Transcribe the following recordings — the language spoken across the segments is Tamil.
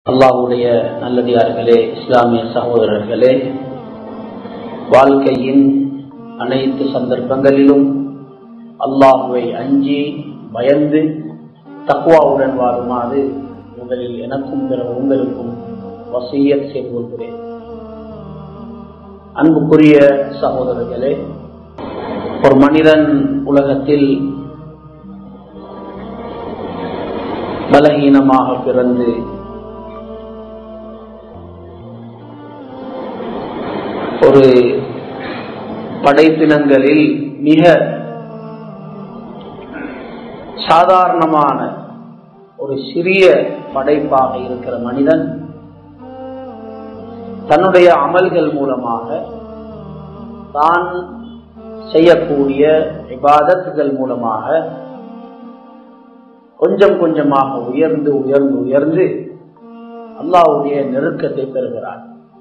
அல்லாஹுடைய நல்லடியார்களே இஸ்லாமிய சகோதரர்களே வாழ்க்கையின் அனைத்து சந்தர்ப்பங்களிலும் அல்லாஹுவை அஞ்சி பயந்து தக்குவாவுடன் வாழுமாறு முதலில் எனக்கும் பிற உங்களுக்கும் வசியத் செய்து கொள்கிறேன் அன்புக்குரிய சகோதரர்களே ஒரு மனிதன் உலகத்தில் பலகீனமாக பிறந்து ஒரு படைப்பினங்களில் மிக சாதாரணமான ஒரு சிறிய படைப்பாக இருக்கிற மனிதன் தன்னுடைய அமல்கள் மூலமாக தான் செய்யக்கூடிய விவாதத்துகள் மூலமாக கொஞ்சம் கொஞ்சமாக உயர்ந்து உயர்ந்து உயர்ந்து அல்லாவுடைய நெருக்கத்தை பெறுகிறார்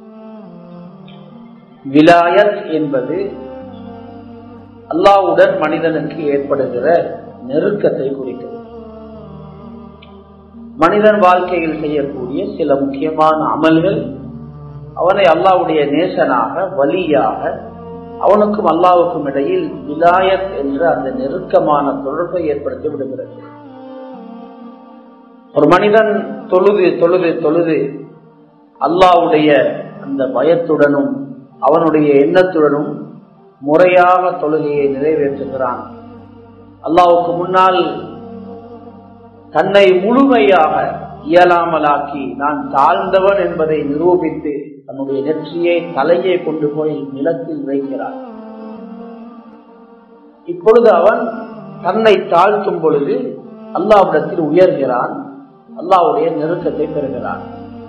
விலாயத் என்பது அல்லாவுடன் மனிதனுக்கு ஏற்படுகிற நெருக்கத்தை குறிக்கிறது மனிதன் வாழ்க்கையில் செய்யக்கூடிய சில முக்கியமான அமல்கள் அவனை அல்லாவுடைய நேசனாக வலியாக அவனுக்கும் அல்லாவுக்கும் இடையில் விலாயத் என்ற அந்த நெருக்கமான தொடர்பை ஏற்படுத்தி விடுகிறது ஒரு மனிதன் தொழுது தொழுது தொழுது அல்லாவுடைய அந்த பயத்துடனும் அவனுடைய எண்ணத்துடனும் முறையாக தொழுகையை நிறைவேற்றுகிறான் அல்லாவுக்கு முன்னால் தன்னை முழுமையாக இயலாமலாக்கி நான் தாழ்ந்தவன் என்பதை நிரூபித்து தன்னுடைய நெற்றியை தலையை கொண்டு போய் நிலத்தில் வைக்கிறான் இப்பொழுது அவன் தன்னை தாழ்த்தும் பொழுது அல்லாவிடத்தில் உயர்கிறான் அல்லாவுடைய நெருக்கத்தை பெறுகிறான்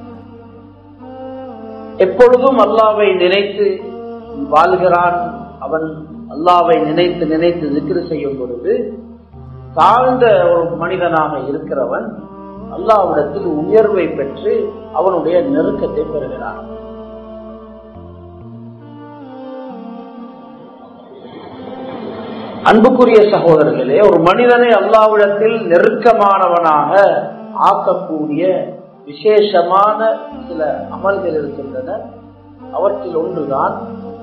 எப்பொழுதும் அல்லாவை நினைத்து வாழ்கிறான் அவன் அல்லாவை நினைத்து நினைத்து திக்ரு செய்யும் பொழுது தாழ்ந்த ஒரு மனிதனாக இருக்கிறவன் அல்லாவிடத்தில் உயர்வை பெற்று அவனுடைய நெருக்கத்தை பெறுகிறான் அன்புக்குரிய சகோதரர்களே ஒரு மனிதனை அல்லாவிடத்தில் நெருக்கமானவனாக ஆக்கக்கூடிய விசேஷமான சில அமல்கள் இருக்கின்றன அவற்றில் ஒன்றுதான்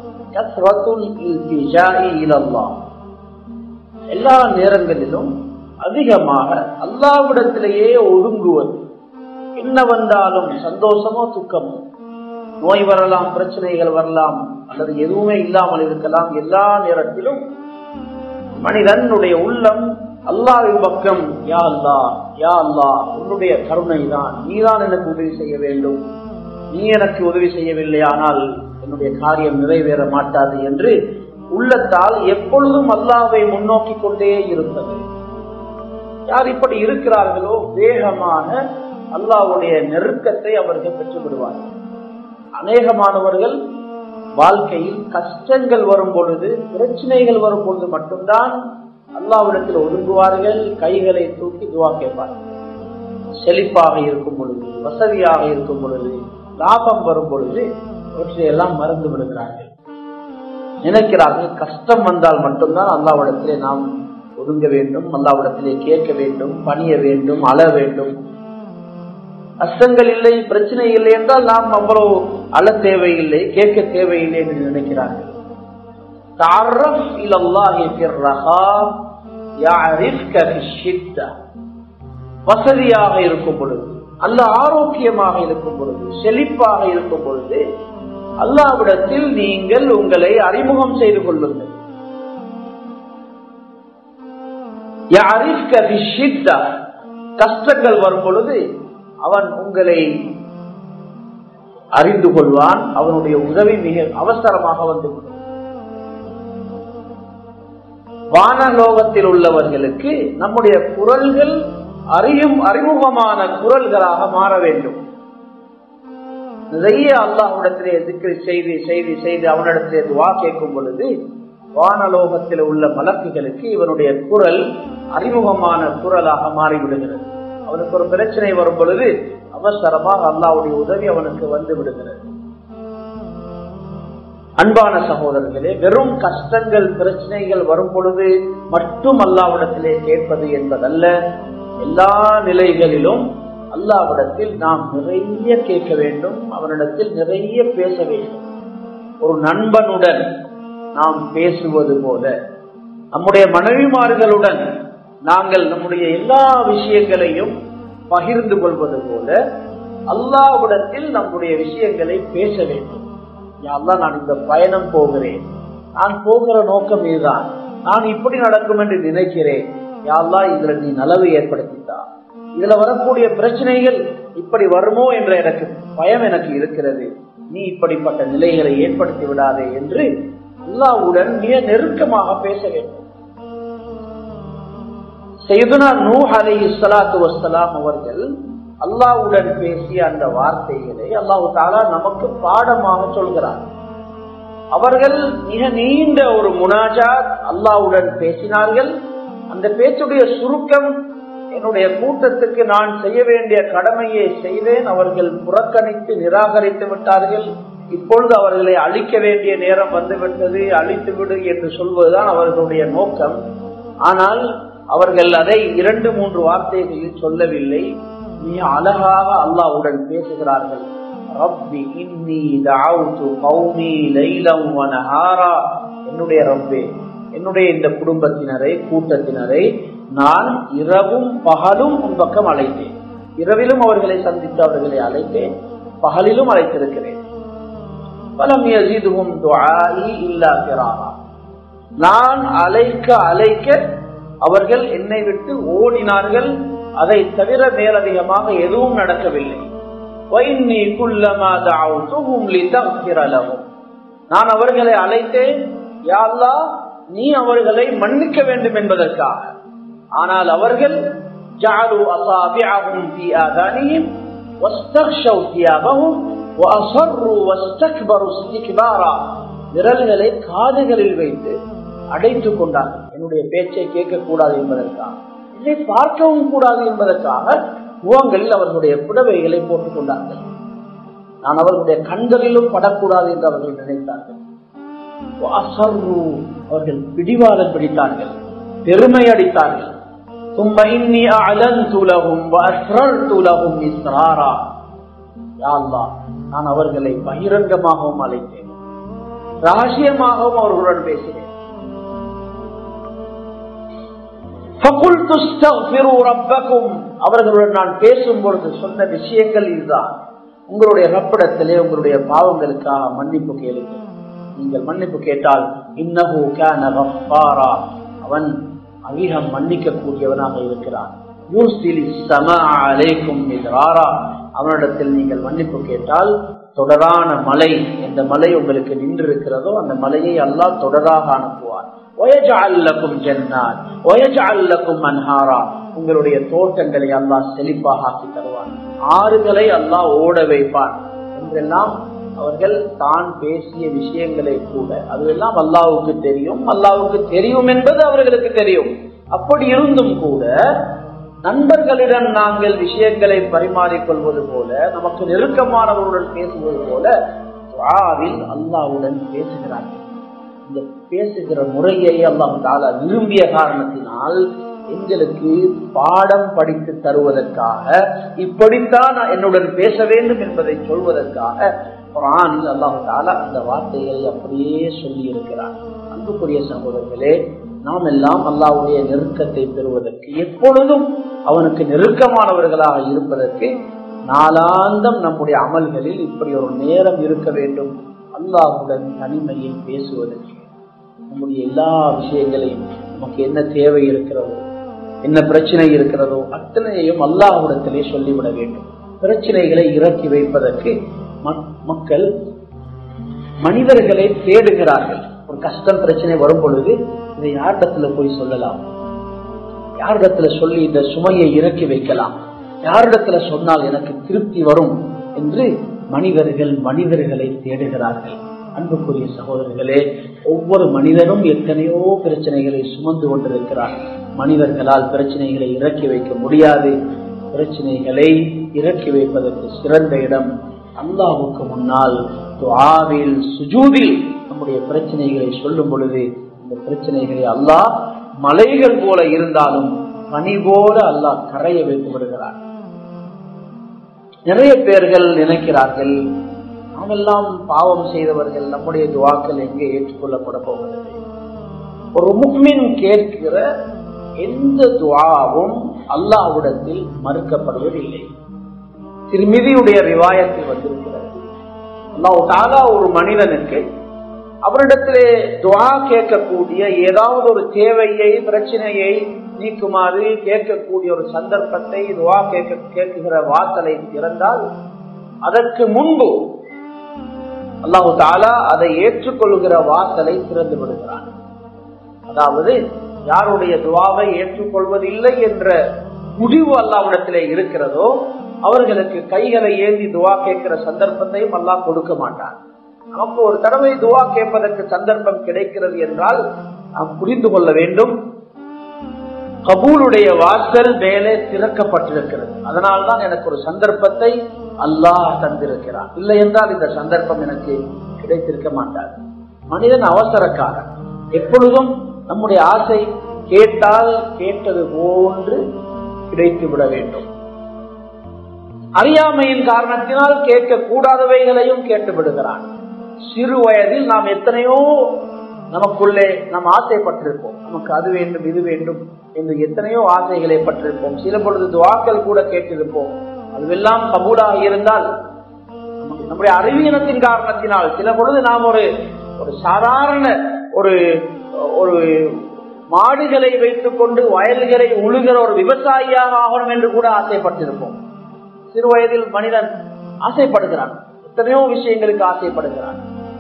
எல்லா நேரங்களிலும் அதிகமாக அல்லாவிடத்திலேயே ஒதுங்குவது என்ன வந்தாலும் சந்தோஷமோ துக்கமோ நோய் வரலாம் பிரச்சனைகள் வரலாம் அல்லது எதுவுமே இல்லாமல் இருக்கலாம் எல்லா நேரத்திலும் மனிதனுடைய உள்ளம் அல்லாவின் பக்கம் யா அல்லா யா அல்லா உன்னுடைய கருணை தான் நீதான் எனக்கு உதவி செய்ய வேண்டும் நீ எனக்கு உதவி செய்யவில்லை ஆனால் என்னுடைய காரியம் நிறைவேற மாட்டாது என்று உள்ளத்தால் எப்பொழுதும் அல்லாவை முன்னோக்கி கொண்டே இருந்தது யார் இப்படி இருக்கிறார்களோ வேகமான அல்லாவுடைய நெருக்கத்தை அவர்கள் பெற்று விடுவார்கள் அநேகமானவர்கள் வாழ்க்கையில் கஷ்டங்கள் வரும் பொழுது பிரச்சனைகள் வரும் பொழுது மட்டும்தான் அல்லாவிடத்தில் ஒதுங்குவார்கள் கைகளை தூக்கி துவா கேட்பார்கள் செழிப்பாக இருக்கும் பொழுது வசதியாக இருக்கும் பொழுது லாபம் வரும் பொழுது அவற்றையெல்லாம் மறந்து விடுகிறார்கள் நினைக்கிறார்கள் கஷ்டம் வந்தால் மட்டும்தான் அல்லாவிடத்திலே நாம் ஒதுங்க வேண்டும் அல்லாவிடத்திலே கேட்க வேண்டும் பணிய வேண்டும் அழ வேண்டும் கஷ்டங்கள் இல்லை பிரச்சனை இல்லை என்றால் நாம் அவ்வளவு அழ தேவையில்லை கேட்க தேவையில்லை என்று நினைக்கிறார்கள் வசதியாக இருக்கும் பொழுது அல்ல ஆரோக்கியமாக இருக்கும் பொழுது செழிப்பாக இருக்கும் பொழுது அல்லாவிடத்தில் நீங்கள் உங்களை அறிமுகம் செய்து கொள்ளுங்கள் கஷ்டங்கள் வரும் பொழுது அவன் உங்களை அறிந்து கொள்வான் அவனுடைய உதவி மிக அவசரமாக வந்து வானலோகத்தில் உள்ளவர்களுக்கு நம்முடைய குரல்கள் அறியும் அறிமுகமான குரல்களாக மாற வேண்டும் நிறைய அல்லாஹ்விடத்திலே திக்ரி செய்து செய்து செய்து அவனிடத்திலே துவா கேட்கும் பொழுது வானலோகத்தில் உள்ள மலக்குகளுக்கு இவனுடைய குரல் அறிமுகமான குரலாக மாறிவிடுகிறது அவனுக்கு ஒரு பிரச்சனை வரும் பொழுது அவசரமாக அல்லாவுடைய உதவி அவனுக்கு வந்து விடுகிறது அன்பான சகோதரர்களே வெறும் கஷ்டங்கள் பிரச்சனைகள் வரும் பொழுது மட்டும் அல்லாவிடத்திலே கேட்பது என்பதல்ல எல்லா நிலைகளிலும் அல்லாவிடத்தில் நாம் நிறைய கேட்க வேண்டும் அவனிடத்தில் நிறைய பேச வேண்டும் ஒரு நண்பனுடன் நாம் பேசுவது போல நம்முடைய மனைவிமார்களுடன் நாங்கள் நம்முடைய எல்லா விஷயங்களையும் பகிர்ந்து கொள்வது போல அல்லாவிடத்தில் நம்முடைய விஷயங்களை பேச வேண்டும் யாரெல்லாம் நான் இந்த பயணம் போகிறேன் நான் போகிற நோக்கம் இதுதான் நான் இப்படி நடக்கும் என்று நினைக்கிறேன் யாரெல்லாம் இதுல நீ நலவு ஏற்படுத்தித்தா இதுல வரக்கூடிய பிரச்சனைகள் இப்படி வருமோ என்ற எனக்கு பயம் எனக்கு இருக்கிறது நீ இப்படிப்பட்ட நிலைகளை ஏற்படுத்தி விடாதே என்று அல்லாவுடன் மிக நெருக்கமாக பேச வேண்டும் செய்துனா நூ அலை இஸ்லாத்து வசலாம் அவர்கள் அல்லாவுடன் பேசிய அந்த வார்த்தைகளை அல்லாஹு தாலா நமக்கு பாடமாக சொல்கிறார் அவர்கள் மிக நீண்ட ஒரு முனாஜாத் அல்லாவுடன் பேசினார்கள் அந்த பேச்சுடைய சுருக்கம் என்னுடைய கூட்டத்துக்கு நான் செய்ய வேண்டிய கடமையை செய்தேன் அவர்கள் புறக்கணித்து நிராகரித்து விட்டார்கள் இப்பொழுது அவர்களை அழிக்க வேண்டிய நேரம் வந்துவிட்டது அழித்து விடு என்று சொல்வதுதான் அவர்களுடைய நோக்கம் ஆனால் அவர்கள் அதை இரண்டு மூன்று வார்த்தைகளில் சொல்லவில்லை மிக அழகாக அல்லாவுடன் பேசுகிறார்கள் ரப்பி இன்னி தஅவுது கௌமி லைலம் வ நஹாரா என்னுடைய ரப்பே என்னுடைய இந்த குடும்பத்தினரை கூட்டத்தினரை நான் இரவும் பகலும் உன் பக்கம் அழைத்தேன் இரவிலும் அவர்களை சந்தித்து அவர்களை அழைத்தேன் பகலிலும் அழைத்திருக்கிறேன் பலம் யசிதுகும் துஆஇ இல்லா ஃபிராரா நான் அழைக்க அழைக்க அவர்கள் என்னை விட்டு ஓடினார்கள் அதை தவிர மேலதிகமாக எதுவும் நடக்கவில்லை وَإِنِّي كُلَّمَا دَعَوْتُهُمْ لِتَغْفِرَ لَهُمْ நான் அவர்களை அழைத்தேன் யா அல்லாஹ் நீ அவர்களை மன்னிக்க வேண்டும் என்பதற்காக ஆனால் அவர்கள் جعلوا أصابعهم في آذانهم واستغشوا ثيابهم وأصروا واستكبروا استكبارا விரல்களை காதுகளில் வைத்து அடைத்துக் கொண்டார்கள் என்னுடைய பேச்சை கேட்கக்கூடாது என்பதற்காக இதை பார்க்கவும் கூடாது என்பதற்காக முகங்களில் அவர்களுடைய புடவைகளை போட்டுக் கொண்டார்கள் நான் அவர்களுடைய கண்களிலும் படக்கூடாது என்று அவர்கள் நினைத்தார்கள் அசர்ரு அவர்கள் பிடிவாதம் பிடித்தார்கள் பெருமை அடித்தார்கள் ثم إني أعلنت لهم وأسررت لهم إسرارا يا الله நான் அவர்களை பகிரங்கமாகவும் அழைத்தேன் ரகசியமாகவும் அவர்களுடன் பேசினேன் فَقُلْتُ اسْتَغْفِرُوا رَبَّكُمْ அவர்களுடன் நான் பேசும் பொழுது சொன்ன விஷயங்கள் இதுதான் உங்களுடைய ரப்பிடத்திலே உங்களுடைய பாவங்களுக்காக மன்னிப்பு கேளுங்கள் நீங்கள் மன்னிப்பு கேட்டால் இன்னஹு கான கஃபாரா அவன் அதிகம் மன்னிக்க கூடியவனாக இருக்கிறான் யூர்சிலி ஸமா அலைக்கும் மித்ராரா அவனிடத்தில் நீங்கள் மன்னிப்பு கேட்டால் தொடரான மலை எந்த மலை உங்களுக்கு நின்று இருக்கிறதோ அந்த மலையை அல்லாஹ் தொடராக அனுப்புவார் உங்களுடைய தோட்டங்களை அல்லாஹ் செழிப்பாக ஆக்கி தருவான் ஆறுகளை அல்லாஹ் ஓட வைப்பான் என்றெல்லாம் அவர்கள் தான் பேசிய விஷயங்களை கூட அதுவெல்லாம் அல்லாவுக்கு தெரியும் அல்லாவுக்கு தெரியும் என்பது அவர்களுக்கு தெரியும் அப்படி இருந்தும் கூட நண்பர்களிடம் நாங்கள் விஷயங்களை பரிமாறிக்கொள்வது போல நமக்கு நெருக்கமானவர்களுடன் பேசுவது போல துஆவில் அல்லாவுடன் பேசுகிறார்கள் இந்த பேசுகிற முறையை அல்லாஹ் தாலா விரும்பிய காரணத்தினால் எங்களுக்கு பாடம் படித்து தருவதற்காக இப்படித்தான் என்னுடன் பேச வேண்டும் என்பதை சொல்வதற்காக குரானில் அல்லாஹு தாலா அந்த வார்த்தைகளை அப்படியே சொல்லி இருக்கிறார் அன்புக்குரிய சகோதரர்களே நாம் எல்லாம் அல்லாவுடைய நெருக்கத்தை பெறுவதற்கு எப்பொழுதும் அவனுக்கு நெருக்கமானவர்களாக இருப்பதற்கு நாளாந்தம் நம்முடைய அமல்களில் இப்படி ஒரு நேரம் இருக்க வேண்டும் அல்லாஹுடன் தனிமையில் பேசுவதற்கு நம்முடைய எல்லா விஷயங்களையும் நமக்கு என்ன தேவை இருக்கிறதோ என்ன பிரச்சனை இருக்கிறதோ அத்தனையையும் அல்லாஹுடத்திலே சொல்லிவிட வேண்டும் பிரச்சனைகளை இறக்கி வைப்பதற்கு மக்கள் மனிதர்களை தேடுகிறார்கள் ஒரு கஷ்டம் பிரச்சனை வரும் பொழுது இதை யாரிடத்துல போய் சொல்லலாம் யாரிடத்துல சொல்லி இந்த சுமையை இறக்கி வைக்கலாம் யாரிடத்துல சொன்னால் எனக்கு திருப்தி வரும் என்று மனிதர்கள் மனிதர்களை தேடுகிறார்கள் அன்புக்குரிய சகோதரர்களே ஒவ்வொரு மனிதனும் எத்தனையோ பிரச்சனைகளை சுமந்து கொண்டிருக்கிறார் மனிதர்களால் பிரச்சனைகளை இறக்கி வைக்க முடியாது பிரச்சனைகளை இறக்கி வைப்பதற்கு சிறந்த இடம் அல்லாஹுக்கு முன்னால் துஆவில் சுஜூதில் நம்முடைய பிரச்சனைகளை சொல்லும் பொழுது இந்த பிரச்சனைகளை அல்லாஹ் மலைகள் போல இருந்தாலும் பனி போல அல்லாஹ் கரைய வைத்து விடுகிறார் நிறைய பேர்கள் நினைக்கிறார்கள் நாமெல்லாம் பாவம் செய்தவர்கள் நம்முடைய துவாக்கள் எங்கே ஏற்றுக்கொள்ளப்பட போகிறது ஒரு முக்மின் கேட்கிற எந்த துவாவும் அல்லாஹ்விடத்தில் மறுக்கப்படுவதில்லை திருமிதியுடைய ரிவாயத்தில் வந்திருக்கிறது அல்லாஹ் தாலா ஒரு மனிதனுக்கு அவரிடத்திலே துவா கேட்கக்கூடிய ஏதாவது ஒரு தேவையை பிரச்சனையை நீக்குமாறு கேட்கக்கூடிய ஒரு சந்தர்ப்பத்தை துவா கேட்க கேட்குகிற வாசலை திறந்தால் அதற்கு முன்பு அல்லாஹு தாலா அதை ஏற்றுக்கொள்கிற வாசலை திறந்து விடுகிறான் அதாவது யாருடைய துவாவை ஏற்றுக்கொள்வதில்லை என்ற முடிவு அல்லாவிடத்திலே இருக்கிறதோ அவர்களுக்கு கைகளை ஏந்தி துவா கேட்கிற சந்தர்ப்பத்தையும் அல்லாஹ் கொடுக்க மாட்டான் நமக்கு ஒரு தடவை துவா கேட்பதற்கு சந்தர்ப்பம் கிடைக்கிறது என்றால் நாம் புரிந்து கொள்ள வேண்டும் கபூலுடைய வாசல் மேலே திறக்கப்பட்டிருக்கிறது அதனால்தான் எனக்கு ஒரு சந்தர்ப்பத்தை அல்லாஹ் தந்திருக்கிறான் இல்லை என்றால் இந்த சந்தர்ப்பம் எனக்கு கிடைத்திருக்க மாட்டார் மனிதன் அவசரக்காரன் எப்பொழுதும் நம்முடைய ஆசை கேட்டால் கேட்டது போன்று கிடைத்து விட வேண்டும் அறியாமையின் காரணத்தினால் கேட்க கூடாதவைகளையும் கேட்டு விடுகிறான் சிறு வயதில் நாம் எத்தனையோ நமக்குள்ளே நாம் ஆசைப்பட்டிருப்போம் நமக்கு அது வேண்டும் இது வேண்டும் என்று எத்தனையோ ஆசைகளை பட்டிருப்போம் சில பொழுது துவாக்கள் கூட கேட்டிருப்போம் அதுவெல்லாம் கபூலாக இருந்தால் நம்முடைய அறிவியனத்தின் காரணத்தினால் சில பொழுது நாம் ஒரு ஒரு சாதாரண ஒரு ஒரு மாடுகளை வைத்துக் கொண்டு வயல்களை உழுகிற ஒரு விவசாயியாக ஆகணும் என்று கூட ஆசைப்பட்டிருப்போம் சிறு வயதில் மனிதன் ஆசைப்படுகிறான் எத்தனையோ விஷயங்களுக்கு ஆசைப்படுகிறான்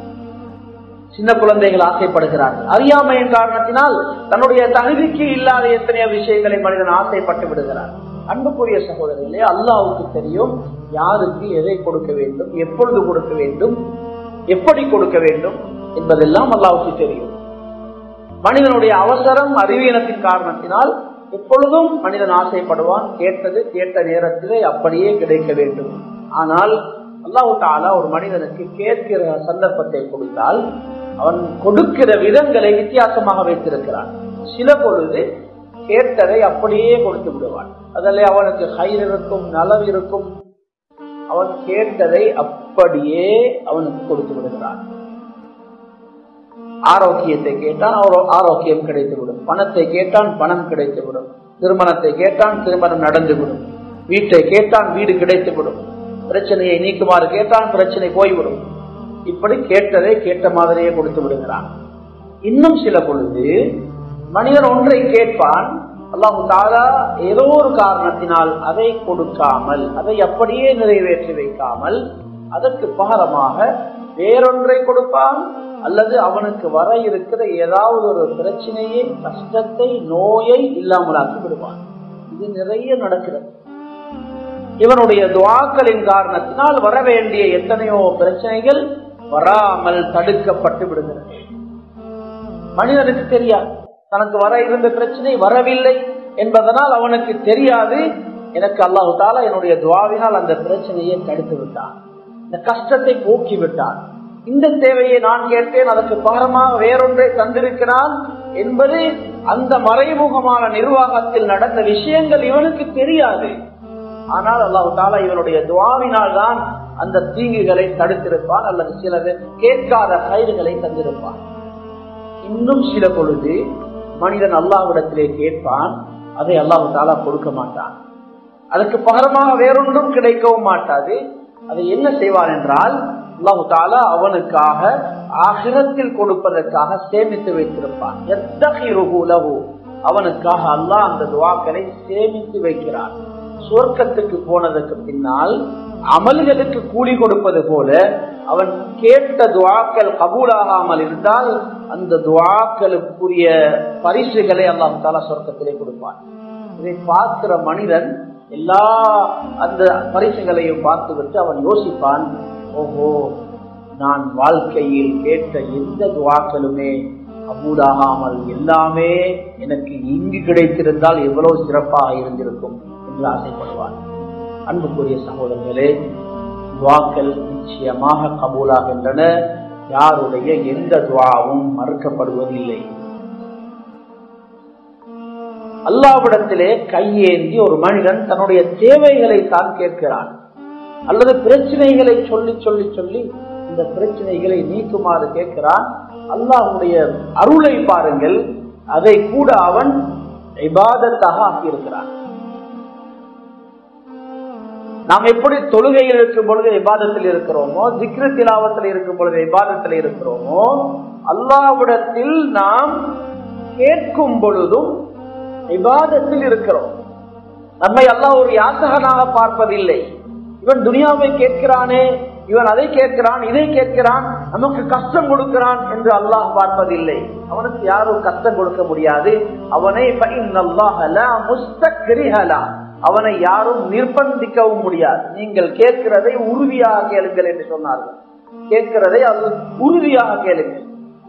சின்ன குழந்தைகள் ஆசைப்படுகிறார்கள் அறியாமையின் காரணத்தினால் தன்னுடைய தகுதிக்கு இல்லாத எத்தனையோ விஷயங்களை மனிதன் ஆசைப்பட்டு விடுகிறார் அன்புக்குரிய சகோதரர்களே அல்லாவுக்கு தெரியும் யாருக்கு எதை கொடுக்க வேண்டும் எப்பொழுது கொடுக்க வேண்டும் எப்படி கொடுக்க வேண்டும் என்பதெல்லாம் அல்லாவுக்கு தெரியும் மனிதனுடைய அவசரம் அறிவியனத்தின் காரணத்தினால் எப்பொழுதும் மனிதன் ஆசைப்படுவான் கேட்டது கேட்ட நேரத்திலே அப்படியே கிடைக்க வேண்டும் ஆனால் அல்லாஹு தாலா ஒரு மனிதனுக்கு கேட்கிற சந்தர்ப்பத்தை கொடுத்தால் அவன் கொடுக்கிற விதங்களை வித்தியாசமாக வைத்திருக்கிறான் சில பொழுது கேட்டதை அப்படியே கொடுத்து விடுவான் அதில் அவனுக்கு கயிறு இருக்கும் நலவு இருக்கும் அவன் கேட்டதை அப்படியே அவனுக்கு கொடுத்து விடுகிறான் ஆரோக்கியத்தை கேட்டான் ஆரோக்கியம் கிடைத்துவிடும் பணத்தை கேட்டான் பணம் கிடைத்துவிடும் திருமணத்தை கேட்டான் திருமணம் நடந்துவிடும் வீட்டை கேட்டான் வீடு கிடைத்துவிடும் பிரச்சனையை நீக்குமாறு கேட்டான் பிரச்சனை போய்விடும் இப்படி கேட்டதை கேட்ட மாதிரியே கொடுத்து விடுகிறான் இன்னும் சில பொழுது மனிதன் ஒன்றை கேட்பான் அல்லாஹு தாரா ஏதோ ஒரு காரணத்தினால் அதை கொடுக்காமல் அதை அப்படியே நிறைவேற்றி வைக்காமல் அதற்கு பகரமாக வேறொன்றை கொடுப்பான் அல்லது அவனுக்கு வர இருக்கிற ஏதாவது ஒரு பிரச்சனையை கஷ்டத்தை நோயை இல்லாமலாக்கி விடுவான் இது நிறைய நடக்கிறது இவனுடைய துவாக்களின் காரணத்தினால் வர வேண்டிய எத்தனையோ பிரச்சனைகள் வராமல் தடுக்கப்பட்டு விடுகிறது மனிதனுக்கு தெரியாது தனக்கு வர இருந்த பிரச்சனை வரவில்லை என்பதனால் அவனுக்கு தெரியாது எனக்கு அல்லாஹு தாலா என்னுடைய துவாவினால் அந்த பிரச்சனையை தடுத்து விட்டான் இந்த கஷ்டத்தை போக்கி விட்டான் இந்த தேவையை நான் கேட்டேன் அதற்கு பாரமாக வேறொன்றை தந்திருக்கிறான் என்பது அந்த மறைமுகமான நிர்வாகத்தில் நடந்த விஷயங்கள் இவனுக்கு தெரியாது ஆனால் அல்லாஹு தாலா இவனுடைய துவாவினால் தான் அந்த தீங்குகளை தடுத்திருப்பான் அல்லது சில கேட்காத கயிறுகளை தந்திருப்பான் இன்னும் சில பொழுது மனிதன் அல்லாஹ்விடத்திலே கேட்பான் அதை அல்லாஹு தாலா கொடுக்க மாட்டான் அதற்கு பகரமாக வேறொன்றும் கிடைக்கவும் மாட்டாது அதை என்ன செய்வான் என்றால் அல்லாஹு தாலா அவனுக்காக ஆகிரத்தில் கொடுப்பதற்காக சேமித்து வைத்திருப்பான் அவனுக்காக அல்லாஹ் அந்த துவாக்களை சேமித்து வைக்கிறான் சொர்க்கத்துக்கு போனதுக்கு பின்னால் அமல்களுக்கு கூலி கொடுப்பது போல அவன் கேட்ட துவாக்கள் கபூலாகாமல் இருந்தால் அந்த துவாக்களுக்குரிய பரிசுகளை அல்லாம் தாலா சொர்க்கத்திலே கொடுப்பான் இதை பார்க்கிற மனிதன் எல்லா அந்த பரிசுகளையும் பார்த்துவிட்டு அவன் யோசிப்பான் ஓஹோ நான் வாழ்க்கையில் கேட்ட எந்த துவாக்களுமே கபூலாகாமல் எல்லாமே எனக்கு இங்கு கிடைத்திருந்தால் எவ்வளவு சிறப்பாக இருந்திருக்கும் என்று ஆசைப்படுவான் அன்புக்குரிய சகோதரர்களே துவாக்கள் நிச்சயமாக கபூலாகின்றன யாருடைய எந்த துவாவும் மறுக்கப்படுவதில்லை அல்லாவிடத்திலே கையேந்தி ஒரு மனிதன் தன்னுடைய தேவைகளை தான் கேட்கிறான் அல்லது பிரச்சனைகளை சொல்லி சொல்லி சொல்லி இந்த பிரச்சனைகளை நீக்குமாறு கேட்கிறான் அல்லாஹுடைய அருளை பாருங்கள் அதை கூட அவன் இபாதத்தாக ஆக்கியிருக்கிறான் நாம் எப்படி தொழுகையில் இருக்கும் பொழுது விவாதத்தில் இருக்கிறோமோ திக்ரு திலாவத்தில் இருக்கும் பொழுது விவாதத்தில் இருக்கிறோமோ அல்லாவிடத்தில் நாம் கேட்கும் பொழுதும் விவாதத்தில் இருக்கிறோம் நம்மை அல்லாஹ் ஒரு யாசகனாக பார்ப்பதில்லை இவன் துனியாவை கேட்கிறானே இவன் அதை கேட்கிறான் இதை கேட்கிறான் நமக்கு கஷ்டம் கொடுக்கிறான் என்று அல்லாஹ் பார்ப்பதில்லை அவனுக்கு யாரும் கஷ்டம் கொடுக்க முடியாது அவனை அவனை யாரும் நிர்பந்திக்கவும் முடியாது நீங்கள் கேட்கிறதை உறுதியாக கேளுங்கள் என்று சொன்னார்கள் கேட்கிறதை அது உறுதியாக கேளுங்கள்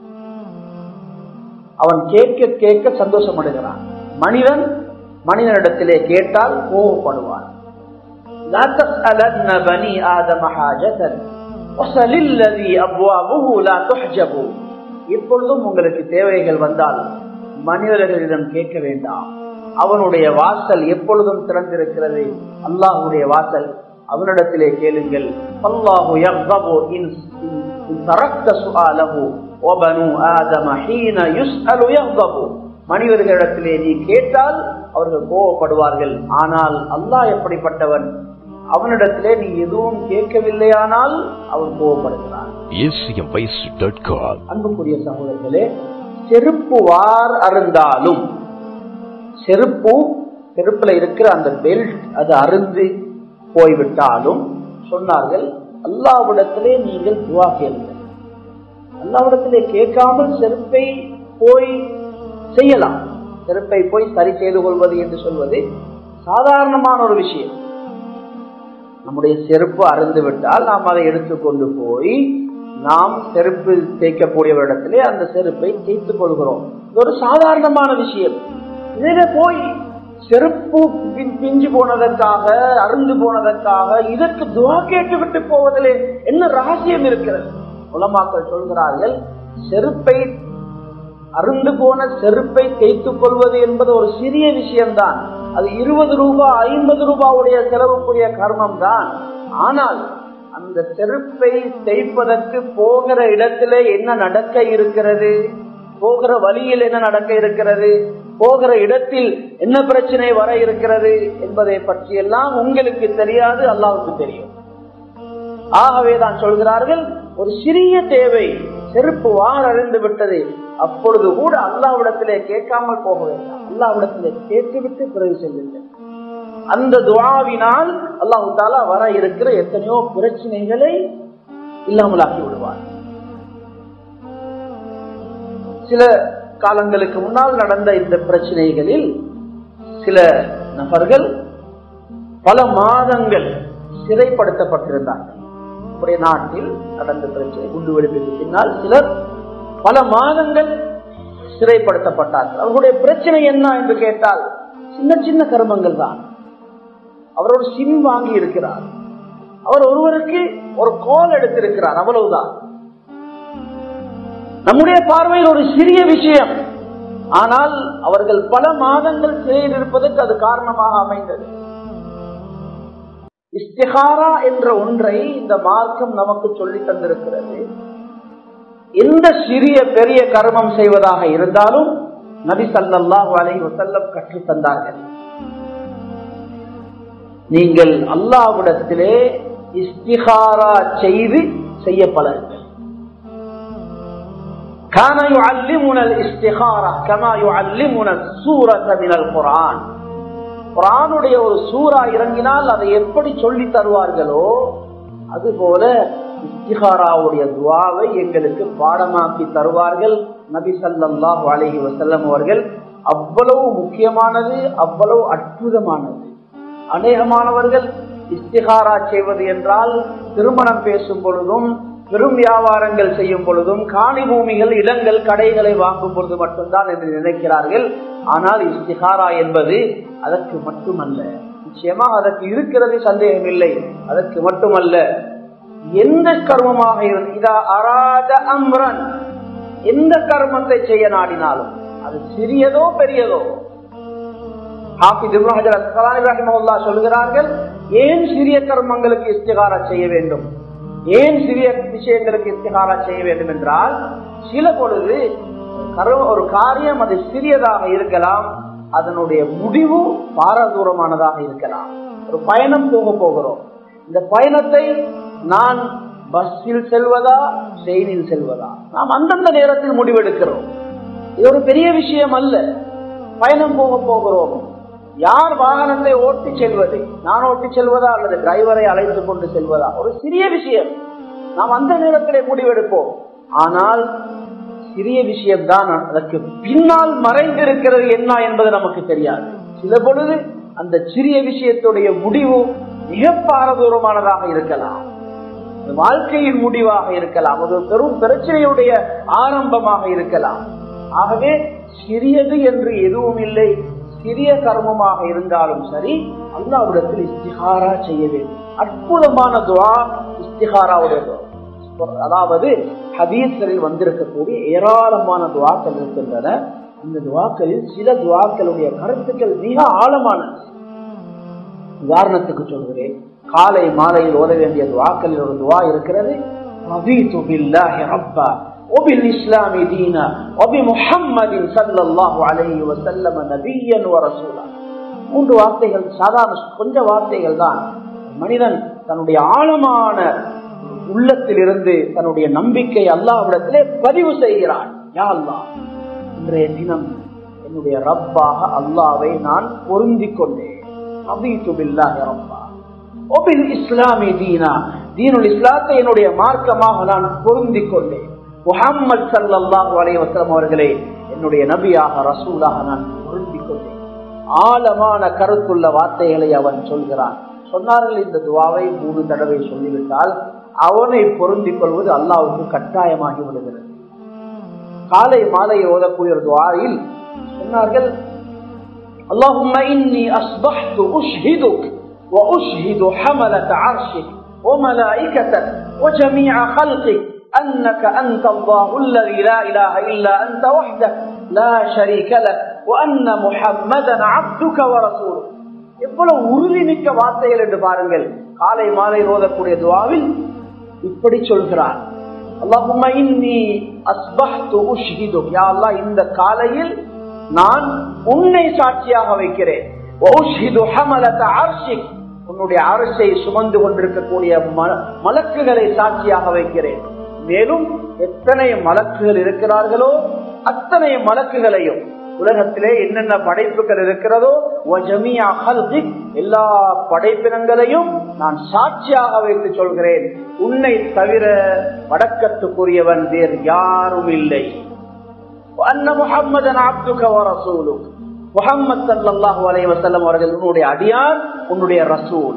அவன் கேட்க கேட்க சந்தோஷம் அடைகிறான் மனிதன் மனிதனிடத்திலே கேட்டால் கோவப்படுவான் لا تسألن بني آدم حاجة وسل الذي أبوابه لا تحجب இப்பொழுதும் உங்களுக்கு தேவைகள் வந்தால் மனிதர்களிடம் கேட்க வேண்டாம் அவனுடைய வாசல் எப்பொழுதும் திறந்திருக்கிறது அல்லாஹுடைய வாசல் அவனிடத்திலே கேளுங்கள் அல்லாஹு யக்தபு இன் தரக்த சுஆலஹு வபனு ஆதம ஹீன யுஸ்அலு யக்தபு மனிதர்களிடத்திலே நீ கேட்டால் அவர்கள் கோவப்படுவார்கள் ஆனால் அல்லாஹ் எப்படிப்பட்டவன் அவனிடத்திலே நீ எதுவும் கேட்கவில்லையானால் அவன் கோவப்படுகிறான் அன்புக்குரிய சகோதரர்களே செருப்பு வார் அருந்தாலும் செருப்பு செருப்புல இருக்கிற அந்த பெல்ட் அது அருந்து போய்விட்டாலும் சொன்னார்கள் அல்லாவிடத்திலே நீங்கள் துவா கேளுங்கள் அல்லாவிடத்திலே கேட்காமல் செருப்பை போய் செய்யலாம் செருப்பை போய் சரி செய்து கொள்வது என்று சொல்வது சாதாரணமான ஒரு விஷயம் நம்முடைய செருப்பு அருந்து விட்டால் நாம் அதை எடுத்துக்கொண்டு போய் நாம் செருப்பு தேய்க்கக்கூடியவரிடத்திலே அந்த செருப்பை தேய்த்துக் கொள்கிறோம் இது ஒரு சாதாரணமான விஷயம் இதில போய் செருப்பு பிஞ்சு போனதற்காக அருந்து போனதற்காக இதற்கு துவா கேட்டு விட்டு போவதிலே என்ன ரகசியம் இருக்கிறது உலமாக்கள் சொல்கிறார்கள் செருப்பை அருந்து போன செருப்பை தேய்த்துக் கொள்வது என்பது ஒரு சிறிய விஷயம்தான் அது இருபது ரூபாய் ஐம்பது ரூபாவுடைய செலவுக்குரிய கர்மம் தான் ஆனால் அந்த செருப்பை தேய்ப்பதற்கு போகிற இடத்திலே என்ன நடக்க இருக்கிறது போகிற வழியில் என்ன நடக்க இருக்கிறது போகிற இடத்தில் என்ன பிரச்சனை வர இருக்கிறது என்பதை பற்றி எல்லாம் உங்களுக்கு தெரியாது அல்லாவுக்கு தெரியும் ஆகவே தான் சொல்கிறார்கள் ஒரு சிறிய தேவை செருப்பு வார் அறிந்து விட்டது அப்பொழுது கூட அல்லாவிடத்திலே கேட்காமல் போக வேண்டாம் அல்லாவிடத்திலே கேட்டுவிட்டு பிறகு செல்லுங்கள் அந்த துவாவினால் அல்லாஹு தாலா வர இருக்கிற எத்தனையோ பிரச்சனைகளை இல்லாமலாக்கி விடுவார் சில காலங்களுக்கு முன்னால் நடந்த இந்த பிரச்சனைகளில் சில நபர்கள் பல மாதங்கள் சிறைப்படுத்தப்பட்டிருந்தார்கள் நம்முடைய நாட்டில் நடந்த பிரச்சனை குண்டுவெடிப்புக்கு பின்னால் சிலர் பல மாதங்கள் சிறைப்படுத்தப்பட்டார்கள் அவர்களுடைய பிரச்சனை என்ன என்று கேட்டால் சின்ன சின்ன கர்மங்கள் தான் அவர் ஒரு சிம் வாங்கி இருக்கிறார் அவர் ஒருவருக்கு ஒரு கோல் எடுத்திருக்கிறார் அவ்வளவுதான் நம்முடைய பார்வையில் ஒரு சிறிய விஷயம் ஆனால் அவர்கள் பல மாதங்கள் சிறையில் இருப்பதற்கு அது காரணமாக அமைந்தது இஸ்திகாரா என்ற ஒன்றை இந்த மார்க்கம் நமக்கு சொல்லி தந்திருக்கிறது எந்த சிறிய பெரிய கர்மம் செய்வதாக இருந்தாலும் நபி சல்லாஹூ அலை வசல்லம் கற்று தந்தார்கள் நீங்கள் அல்லாவிடத்திலே இஸ்திகாரா செய்து செய்ய பழகுங்கள் كان يعلمنا الاستخارة كما يعلمنا السورة من القرآن குரானுடைய ஒரு சூறா இறங்கினால் அதை எப்படி சொல்லி தருவார்களோ அதுபோல இஸ்திகாராவுடைய துவாவை எங்களுக்கு பாடமாக்கி தருவார்கள் நபி சல்லாஹ் அலஹி வசல்லம் அவர்கள் அவ்வளவு முக்கியமானது அவ்வளவு அற்புதமானது அநேகமானவர்கள் இஸ்திகாரா செய்வது என்றால் திருமணம் பேசும் பொழுதும் பெரும் வியாபாரங்கள் செய்யும் பொழுதும் காணி பூமிகள் இடங்கள் கடைகளை வாங்கும் பொழுது மட்டும்தான் என்று நினைக்கிறார்கள் ஆனால் இஸ்திகாரா என்பது அதற்கு மட்டுமல்ல நிச்சயமாக அதற்கு இருக்கிறது சந்தேகம் இல்லை அதற்கு மட்டுமல்ல எந்த கர்மமாக இதா அராத அம்ரன் எந்த கர்மத்தை செய்ய நாடினாலும் அது சிறியதோ பெரியதோ ஹாஃபிஸ் இப்னு ஹஜர் அஸ்கலானி ரஹிமஹுல்லாஹ் சொல்கிறார்கள் ஏன் சிறிய கர்மங்களுக்கு இஸ்திகாரா செய்ய வேண்டும் ஏன் சிறிய விஷயங்களுக்கு இஸ்திகாரா செய்ய வேண்டும் என்றால் சில பொழுது கரு- ஒரு காரியம் அது சிறியதாக இருக்கலாம் அதனுடைய முடிவு பாரதூரமானதாக இருக்கலாம் ஒரு பயணம் போக போகிறோம் இந்த பயணத்தை நான் பஸ்ஸில் செல்வதா ட்ரெயினில் செல்வதா நாம் அந்தந்த நேரத்தில் முடிவெடுக்கிறோம் இது ஒரு பெரிய விஷயம் அல்ல பயணம் போக போகிறோம் யார் வாகனத்தை ஓட்டி செல்வது நான் ஓட்டி செல்வதா அல்லது டிரைவரை அழைத்துக் கொண்டு செல்வதா ஒரு சிறிய விஷயம் நாம் அந்த நேரத்திலே முடிவெடுப்போம் ஆனால் சிறிய விஷயம்தான் அதற்கு பின்னால் மறைந்திருக்கிறது என்ன என்பது நமக்கு தெரியாது சில பொழுது அந்த சிறிய விஷயத்துடைய முடிவு மிக பாரதூரமானதாக இருக்கலாம் அது வாழ்க்கையின் முடிவாக இருக்கலாம் அது ஒரு பெரும் பிரச்சனையுடைய ஆரம்பமாக இருக்கலாம் ஆகவே சிறியது என்று எதுவும் இல்லை சிறிய கர்மமாக இருந்தாலும் சரி அல்லாவிடத்தில் இஸ்திகாரா செய்ய வேண்டும் அற்புதமான துவா இஸ்திகாராவுடைய துவா அதாவது ஹதீஸ்களில் வந்திருக்கக்கூடிய ஏராளமான துவாக்கள் இருக்கின்றன இந்த துவாக்களில் சில துவாக்களுடைய கருத்துக்கள் மிக ஆழமானது உதாரணத்துக்கு சொல்கிறேன் காலை மாலையில் ஓத வேண்டிய துவாக்களில் ஒரு துவா இருக்கிறது رضيت بالله ربا وبالإسلام دينا وبمحمد صلى الله عليه وسلم نبيا ورسولا மூன்று வார்த்தைகள் சாதாரண கொஞ்ச வார்த்தைகள் தான் மனிதன் தன்னுடைய ஆழமான உள்ளத்திலிருந்து தன்னுடைய நம்பிக்கை அல்லாஹ்விடத்திலே பதிவு செய்கிறான் யா அல்லாஹ் இன்றைய தினம் என்னுடைய ரப்பாக அல்லாவை நான் பொருந்திக் கொண்டேன் ரபீத்து பில்லாஹி ரப்பா ஒபில் இஸ்லாமி தீனா தீனுல் இஸ்லாத்தை என்னுடைய மார்க்கமாக நான் பொருந்திக் கொண்டேன் முஹம்மது ஸல்லல்லாஹு அலைஹி வஸல்லம் அவர்களே என்னுடைய நபியாக ரசூலாக நான் பொருந்திக் கொண்டேன் ஆழமான கருத்துள்ள வார்த்தைகளை அவன் சொல்கிறான் சொன்னார்கள் இந்த துவாவை மூணு தடவை சொல்லிவிட்டால் அவனை பொருந்திக் கொள்வது அல்லாவுக்கு கட்டாயமாகி விடுகிறது காலை மாலை ஓதக்கூடிய ஒரு துவாயில் சொன்னார்கள் اللهم إني أصبحت أشهدك وأشهد حملة عرشك وملائكتك وجميع خلقك أنك أنت الله الذي لا إله إلا أنت وحدك لا شريك لك وأن محمدا عبدك ورسولك எவ்வளவு உறுதிமிக்க வார்த்தைகள் என்று பாருங்கள் காலை மாலை ஓதக்கூடிய துவாவில் இப்படி சொல்கிறார் அல்லாஹும்ம இன்னி அஸ்பஹ்து உஷ்ஹிதுக் யா அல்லாஹ் இந்த காலையில் நான் உன்னை சாட்சியாக வைக்கிறேன் வஉஷ்ஹிது ஹமலத அர்ஷிக் உன்னுடைய அரசை சுமந்து கொண்டிருக்கக்கூடிய மல- மலக்குகளை சாட்சியாக வைக்கிறேன் மேலும் எத்தனை மலக்குகள் இருக்கிறார்களோ அத்தனை மலக்குகளையும் உலகத்திலே என்னென்ன படைப்புகள் இருக்கிறதோ வஜமியா ஹல்கிக், எல்லா படைப்பினங்களையும் நான் சாட்சியாக வைத்து சொல்கிறேன் உன்னை தவிர வடக்கத்துக்குரியவன் வேறு யாரும் இல்லை அன்ன முஹம்மதன் அப்துக வ ரசூலுக் முஹம்மது ஸல்லல்லாஹு அலைஹி வஸல்லம் அவர்கள் உன்னுடைய அடியார் உன்னுடைய ரசூல்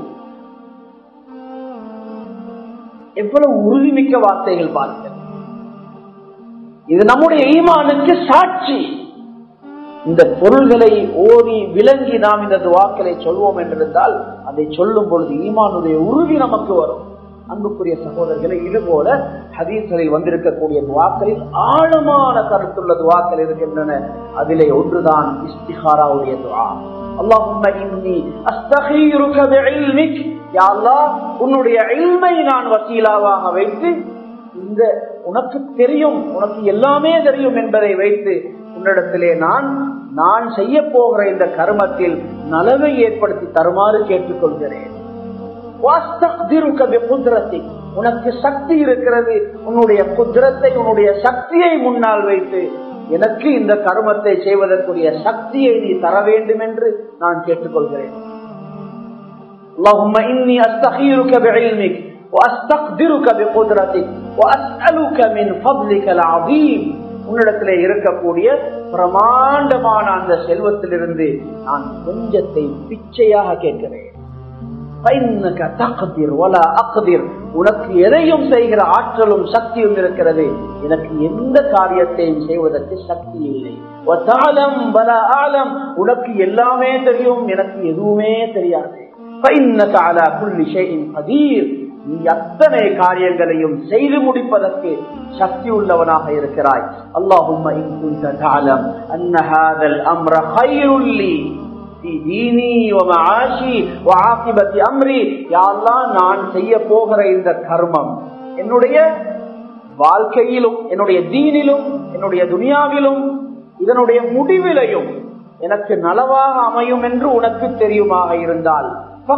எவ்வளவு உறுதிமிக்க வார்த்தைகள் பாருங்கள் இது நம்முடைய ஈமானுக்கு சாட்சி இந்த பொருள்களை ஓதி விளங்கி நாம் இந்த துவாக்களை சொல்வோம் என்றிருந்தால் அதை சொல்லும் பொழுது ஈமானுடைய உறுதி நமக்கு வரும் அன்புக்குரிய சகோதரர்களை இது போல ஹதீஸ்களில் வந்திருக்கக்கூடிய துவாக்களில் ஆழமான கருத்துள்ள துவாக்கள் இருக்கின்றன அதிலே ஒன்றுதான் இஸ்திஹாராவுடைய துவா அல்லாஹும்ம இன்னி அஸ்தகீருக பிஇல்மிக் யா அல்லாஹ் உன்னுடைய இல்மை நான் வசீலாவாக வைத்து இந்த உனக்கு தெரியும் உனக்கு எல்லாமே தெரியும் என்பதை வைத்து உன்னிடத்திலே நான் நான் செய்ய போகிற இந்த கர்மத்தில் நலவை ஏற்படுத்தி தருமாறு கேட்டுக்கொள்கிறேன் வாஸ்தக்திருக்க பிகுத்ரத்திக். உனக்கு சக்தி இருக்கிறது உன்னுடைய குதிரத்தை உன்னுடைய சக்தியை முன்னால் வைத்து எனக்கு இந்த கர்மத்தை செய்வதற்குரிய சக்தியை நீ தர வேண்டும் என்று நான் கேட்டுக்கொள்கிறேன் اللهم إني أستخيرك بعلمك وأستقدرك بقدرتك وأسألك من فضلك العظيم உன்னிடத்திலே இருக்கக்கூடிய பிரமாண்டமான அந்த செல்வத்திலிருந்து நான் கொஞ்சத்தை பிச்சையாக கேட்கிறேன் فإنك تقدر ولا أقدر உனக்கு எதையும் செய்கிற ஆற்றலும் சக்தியும் இருக்கிறது எனக்கு எந்த காரியத்தையும் செய்வதற்கு சக்தி இல்லை وتعلم ولا أعلم உனக்கு எல்லாமே தெரியும் எனக்கு எதுவுமே தெரியாது فإنك على كل شيء قدير நீ அத்தனை காரியங்களையும் செய்து முடிப்பதற்கு சக்தி உள்ளவனாக இருக்கிறாய் اللهم إن كنت تعلم أن هذا الأمر خير لي நான் செய்ய போகிற இந்த கர்மம் என்னுடைய வாழ்க்கையிலும் என்னுடைய தீனிலும் என்னுடைய துனியாவிலும் இதனுடைய முடிவிலையும் எனக்கு நலவாக அமையும் என்று உனக்கு தெரியுமாக இருந்தால்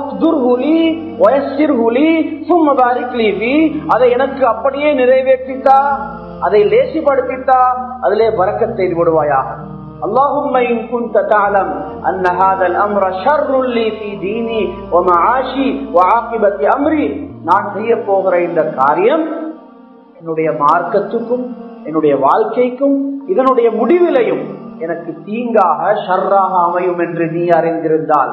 அதை எனக்கு அப்படியே நிறைவேற்றித்தா அதை லேசிப்படுத்தித்தா அதிலே வரக்கத்தை விடுவாயாக اللهم إن كنت تعلم أن هذا الأمر شر لي في ديني ومعاشي وعاقبة أمري நான் செய்ய போகிற இந்த காரியம் என்னுடைய மார்க்கத்துக்கும் என்னுடைய வாழ்க்கைக்கும் இதனுடைய முடிவிலையும் எனக்கு தீங்காக ஷர்ராக அமையும் என்று நீ அறிந்திருந்தால்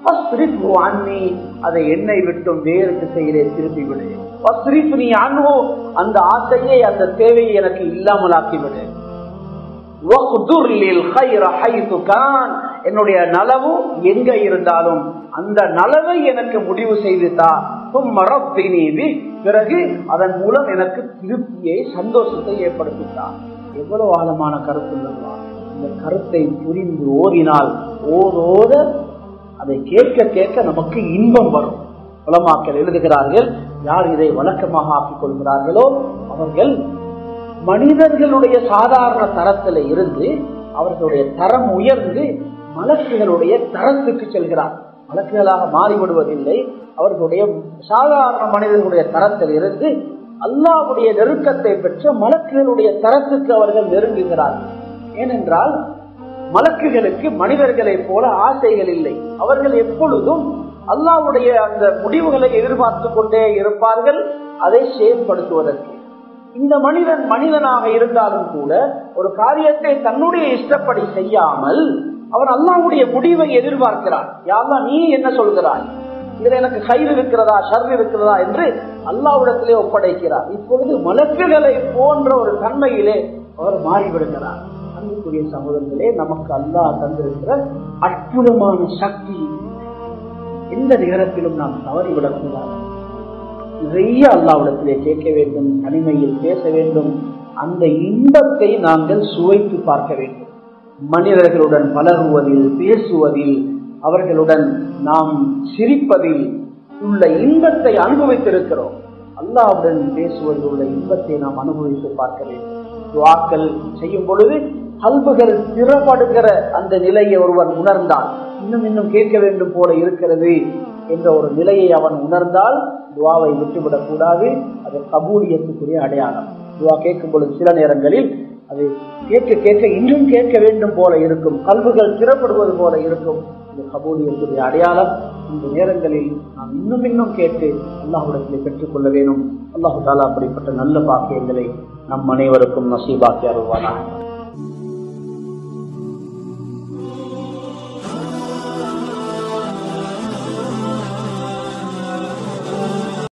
அதை என்னை விட்டும் வேறு திசையிலே திருப்பி விடு நீ அன்போ அந்த ஆசையை அந்த தேவையை எனக்கு இல்லாமலாக்கிவிடு என்னுடைய நலவு எங்க இருந்தாலும் அந்த நலவை எனக்கு முடிவு செய்துதா பிறகு அதன் மூலம் எனக்கு திருப்தியை சந்தோஷத்தை ஏற்படுத்தித்தான் எவ்வளவு ஆழமான கருத்து இந்த கருத்தை புரிந்து ஓதினால் ஓதோத அதை கேட்க கேட்க நமக்கு இன்பம் வரும் புலமாக்கல் எழுதுகிறார்கள் யார் இதை வழக்கமாக ஆக்கிக் கொள்கிறார்களோ அவர்கள் மனிதர்களுடைய சாதாரண தரத்தில் இருந்து அவர்களுடைய தரம் உயர்ந்து மலக்குகளுடைய தரத்துக்கு செல்கிறார் மலக்குகளாக மாறிவிடுவதில்லை அவர்களுடைய சாதாரண மனிதர்களுடைய தரத்தில் இருந்து அல்லாவுடைய நெருக்கத்தை பெற்ற மலக்குகளுடைய தரத்துக்கு அவர்கள் நெருங்குகிறார்கள் ஏனென்றால் மலக்குகளுக்கு மனிதர்களை போல ஆசைகள் இல்லை அவர்கள் எப்பொழுதும் அல்லாவுடைய அந்த முடிவுகளை எதிர்பார்த்து கொண்டே இருப்பார்கள் அதை செயல்படுத்துவதற்கு இந்த மனிதன் மனிதனாக இருந்தாலும் கூட ஒரு காரியத்தை தன்னுடைய இஷ்டப்படி செய்யாமல் அவன் அல்லாவுடைய முடிவை எதிர்பார்க்கிறான் யாரெல்லாம் நீ என்ன சொல்கிறாய் இதுல எனக்கு கயிறு இருக்கிறதா ஷர் இருக்கிறதா என்று அல்லாவிடத்திலே ஒப்படைக்கிறார் இப்பொழுது மலக்குகளை போன்ற ஒரு தன்மையிலே அவர் மாறிவிடுகிறார் அன்புக்குரிய சகோதரர்களே நமக்கு அல்லாஹ் தந்திருக்கிற அற்புதமான சக்தி எந்த நேரத்திலும் நாம் தவறிவிடக்கூடாது நிறைய அல்லாவிடத்திலே கேட்க வேண்டும் தனிமையில் பேச வேண்டும் அந்த இன்பத்தை நாங்கள் சுவைத்து பார்க்க வேண்டும் மனிதர்களுடன் பழகுவதில் பேசுவதில் அவர்களுடன் நாம் சிரிப்பதில் உள்ள இன்பத்தை அனுபவித்திருக்கிறோம் அல்லாவுடன் பேசுவதில் உள்ள இன்பத்தை நாம் அனுபவித்து பார்க்க வேண்டும் துவாக்கள் செய்யும் பொழுது கல்புகள் திறப்படுகிற அந்த நிலையை ஒருவன் உணர்ந்தால் இன்னும் இன்னும் கேட்க வேண்டும் போல இருக்கிறது என்ற ஒரு நிலையை அவன் உணர்ந்தால் துவாவை விட்டுவிடக் கூடாது அது கபூலியத்துக்குரிய அடையாளம் துவா கேட்கும் பொழுது சில நேரங்களில் அது கேட்க கேட்க இன்னும் கேட்க வேண்டும் போல இருக்கும் கல்வுகள் திறப்படுவது போல இருக்கும் இந்த கபூலியத்துடைய அடையாளம் இந்த நேரங்களில் நாம் இன்னும் இன்னும் கேட்டு அல்லாஹுடத்தில் பெற்றுக்கொள்ள வேணும் அல்லாஹு தாலா அப்படிப்பட்ட நல்ல பாக்கியங்களை நம் அனைவருக்கும் நசீபாக்கி அருள்வானா